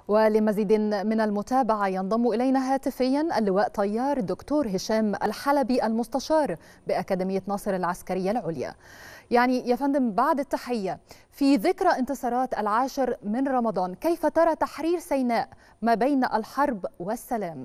ولمزيد من المتابعة ينضم إلينا هاتفيا اللواء طيار الدكتور هشام الحلبي المستشار بأكاديمية ناصر العسكرية العليا يعني يا فندم بعد التحية في ذكرى انتصارات العاشر من رمضان كيف ترى تحرير سيناء ما بين الحرب والسلام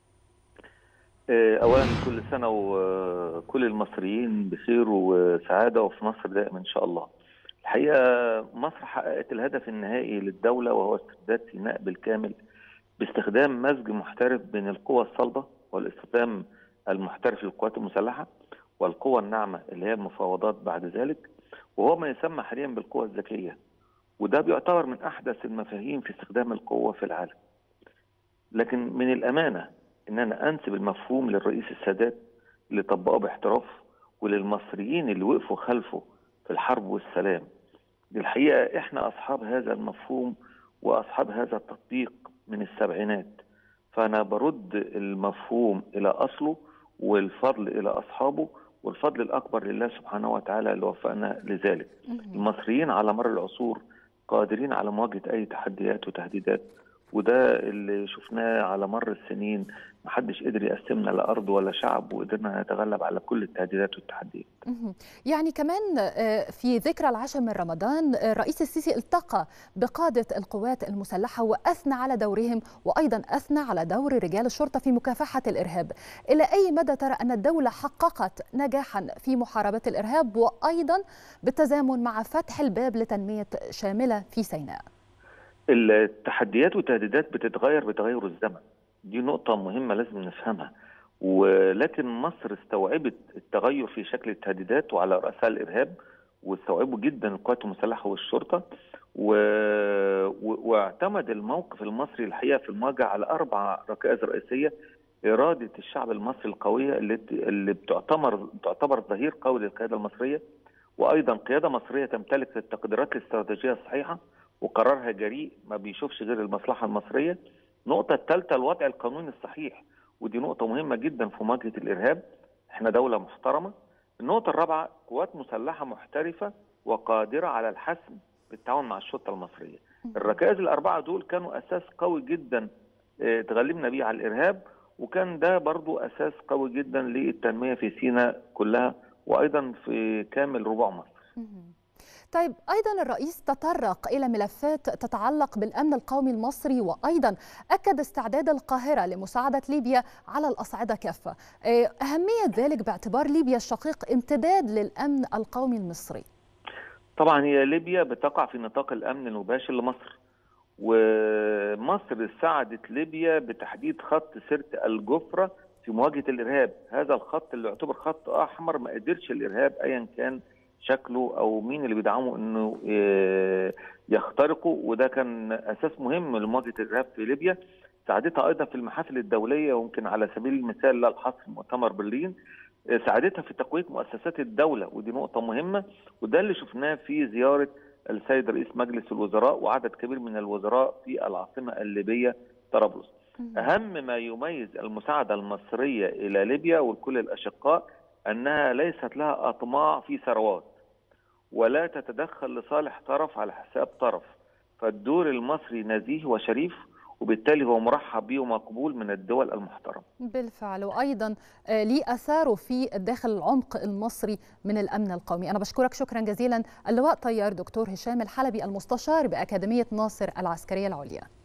اولا كل سنه وكل المصريين بخير وسعاده وفي مصر دائما ان شاء الله الحقيقه مصر حققت الهدف النهائي للدوله وهو استرداد سيناء بالكامل باستخدام مزج محترف بين القوى الصلبه والاستخدام المحترف للقوات المسلحه والقوى الناعمه اللي هي المفاوضات بعد ذلك وهو ما يسمى حاليا بالقوى الذكيه وده بيعتبر من احدث المفاهيم في استخدام القوه في العالم لكن من الامانه ان انا انسب المفهوم للرئيس السادات اللي طبقه باحتراف وللمصريين اللي وقفوا خلفه في الحرب والسلام دي الحقيقه احنا اصحاب هذا المفهوم واصحاب هذا التطبيق من السبعينات فانا برد المفهوم الى اصله والفضل الى اصحابه والفضل الاكبر لله سبحانه وتعالى اللي وفقنا لذلك المصريين على مر العصور قادرين على مواجهه اي تحديات وتهديدات وده اللي شفناه على مر السنين محدش قدر يقسمنا لا ارض ولا شعب وقدرنا نتغلب على كل التهديدات والتحديات. يعني كمان في ذكرى العاشر من رمضان الرئيس السيسي التقى بقاده القوات المسلحه واثنى على دورهم وايضا اثنى على دور رجال الشرطه في مكافحه الارهاب. الى اي مدى ترى ان الدوله حققت نجاحا في محاربه الارهاب وايضا بالتزامن مع فتح الباب لتنميه شامله في سيناء؟ التحديات والتهديدات بتتغير بتغير الزمن دي نقطة مهمة لازم نفهمها ولكن مصر استوعبت التغير في شكل التهديدات وعلى رأسها الإرهاب واستوعبوا جدا القوات المسلحة والشرطة و... و... واعتمد الموقف المصري الحقيقة في المواجهة على أربع ركائز رئيسية إرادة الشعب المصري القوية اللي, اللي بتعتبر بتعتبر ظهير قوي للقيادة المصرية وأيضا قيادة مصرية تمتلك التقديرات الاستراتيجية الصحيحة وقرارها جريء ما بيشوفش غير المصلحة المصرية النقطة الثالثة الوضع القانوني الصحيح ودي نقطة مهمة جدا في مواجهة الإرهاب احنا دولة محترمة النقطة الرابعة قوات مسلحة محترفة وقادرة على الحسم بالتعاون مع الشرطة المصرية الركائز الأربعة دول كانوا أساس قوي جدا اه تغلبنا بيه على الإرهاب وكان ده برضو أساس قوي جدا للتنمية في سيناء كلها وأيضا في كامل ربوع مصر طيب ايضا الرئيس تطرق الى ملفات تتعلق بالامن القومي المصري وايضا اكد استعداد القاهره لمساعده ليبيا على الاصعده كافه اهميه ذلك باعتبار ليبيا الشقيق امتداد للامن القومي المصري طبعا هي ليبيا بتقع في نطاق الامن المباشر لمصر ومصر ساعدت ليبيا بتحديد خط سرت الجفره في مواجهه الارهاب هذا الخط اللي يعتبر خط احمر ما قدرش الارهاب ايا كان شكله او مين اللي بيدعمه انه يخترقه وده كان اساس مهم لمواجهه الارهاب في ليبيا ساعدتها ايضا في المحافل الدوليه ويمكن على سبيل المثال لا الحصر مؤتمر برلين ساعدتها في تقويه مؤسسات الدوله ودي نقطه مهمه وده اللي شفناه في زياره السيد رئيس مجلس الوزراء وعدد كبير من الوزراء في العاصمه الليبيه طرابلس. اهم ما يميز المساعده المصريه الى ليبيا ولكل الاشقاء انها ليست لها اطماع في ثروات ولا تتدخل لصالح طرف على حساب طرف فالدور المصري نزيه وشريف وبالتالي هو مرحب به ومقبول من الدول المحترمه. بالفعل وايضا ليه اثاره في داخل العمق المصري من الامن القومي، انا بشكرك شكرا جزيلا اللواء طيار دكتور هشام الحلبي المستشار باكاديميه ناصر العسكريه العليا.